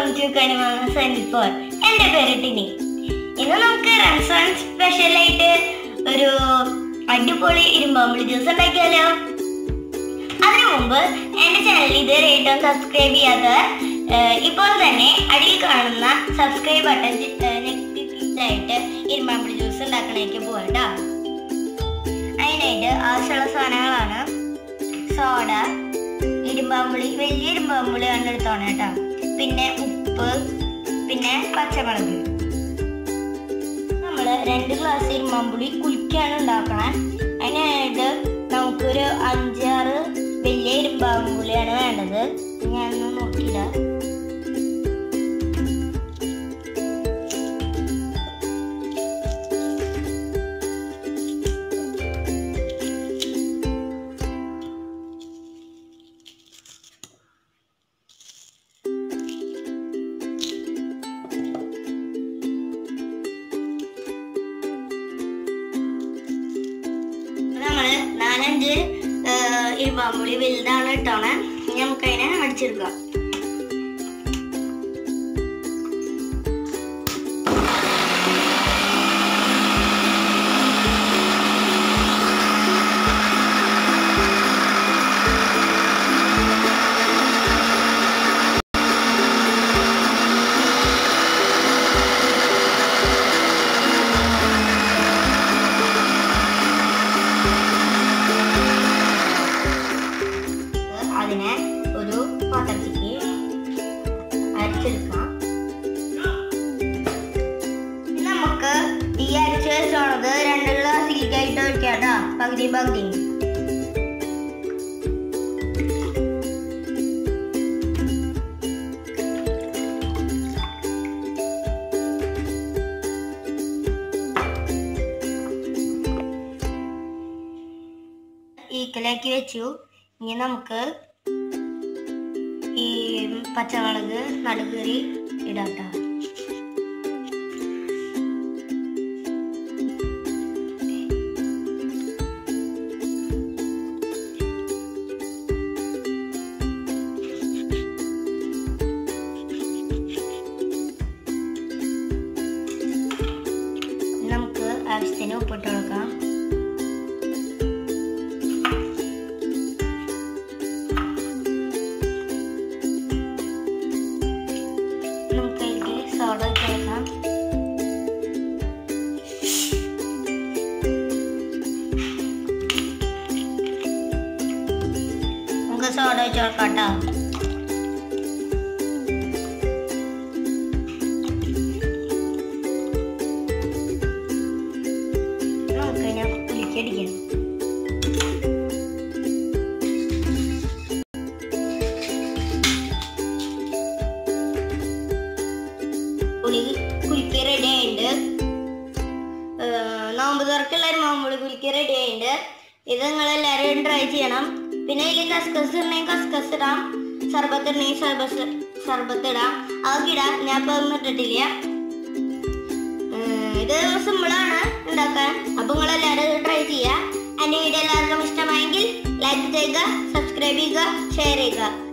To കണിമാങ്ങ seventy four എൻ്റെ പേര് ടിനി ഇന്ന് നമുക്ക് റംസാൻ സ്പെഷ്യലായിട്ട് ഒരു അടിപൊളി ഇരുമ്പാമ്പുളി ജ്യൂസ് ഉണ്ടാക്കിയാലോ അതിനു മുമ്പ് എൻ്റെ ചാനൽ ഇതുവരെയായിട്ടും സബ്സ്ക്രൈബ് ചെയ്യാത്തവർ ഏഹ്, ഇപ്പോൾ തന്നെ അടിയിൽ കാണുന്ന സബ്സ്ക്രൈബ് ബട്ടൺ ഞെക്കിയിട്ട് ഇരുമ്പാമ്പുളി ജ്യൂസ് ഉണ്ടാക്കണേക്ക് പോകാം കേട്ടോ അതിനായിട്ട് ആവശ്യമുള്ള സാധനങ്ങളാണ് സോഡ ഇരുമ്പാമ്പുളി വലിയ ഇരുമ്പാമ്പുളിയാണ് എടുത്തോണം കേട്ടോ പിന്നെ ഉപ്പ് പിന്നെ പച്ചമുളക് നമ്മൾ രണ്ട് ഗ്ലാസ് ഇരുമ്പാമ്പുളി കുലിക്കാണ് ഉണ്ടാക്കണേ അതിനായിട്ട് നമുക്കൊരു അഞ്ചാറ് വലിയ ഇരുമ്പാമ്പുളിയാണ് വേണ്ടത് ഞാനൊന്നും നോക്കില്ല നമ്മള് നാലഞ്ച് ഏഹ്, ഇരുമ്പാമ്പുളി വലുതാണ് ഇട്ടോണേ ഇനി നമുക്കതിനെ അടിച്ചെടുക്കാം അതിനെ ഒരു പാത്രത്തിലേക്ക് അരച്ചെടുക്കാം ഇനി നമുക്ക് ഈ അരച്ച് വെച്ചോണത് രണ്ട് ഗ്ലാസ്സിലേക്കായിട്ട് ഒഴിക്കാം കേട്ടോ പകുതി പകുതി ഈക്കലാക്കി വെച്ചു ഇനി നമുക്ക് ഈ പച്ചമുളക് നടുകീറി ഇടാം ട്ടോ. ഇനി നമുക്ക് ആവശ്യത്തിന് ഉപ്പിട്ട് കൊടുക്കാം നമുക്ക് അതിലേക്ക് സോഡ ചേർക്കാം നമുക്ക് സോഡ വെച്ച് കൊടുക്കാം കേട്ടോ നമുക്ക് ഇതിനെ കുലിക്കടിക്കാം പുളി കുലുക്കി റെഡി ആയിട്ടുണ്ട് നോമ്പ് തുറക്കുള്ള ഒരു മാമ്പുളി കുലുക്കി റെഡി ആയിട്ടുണ്ട് ഇത് നിങ്ങൾ എല്ലാവരും ട്രൈ ചെയ്യണം പിന്നെ ഇതിൽ കസ്കസ് ഇടണമെങ്കിൽ കസ്കസ് ഇടാം സർബത്ത് ഇടണമെങ്കിൽ സർബസ് സർബത്ത് ഇടാം അതൊക്കെ ഇടാം ഞാൻ ഇപ്പൊ ഒന്നും ഇട്ടിട്ടില്ല ഏർ, ഇത് സിമ്പിളാണ് ഉണ്ടാക്കാൻ അപ്പൊ നിങ്ങൾ എല്ലാവരും ട്രൈ ചെയ്യുക എൻ്റെ വീഡിയോ എല്ലാവർക്കും ഇഷ്ടമായെങ്കിൽ ലൈക്ക് ചെയ്യുക സബ്സ്ക്രൈബ് ചെയ്യുക ഷെയർ ചെയ്യുക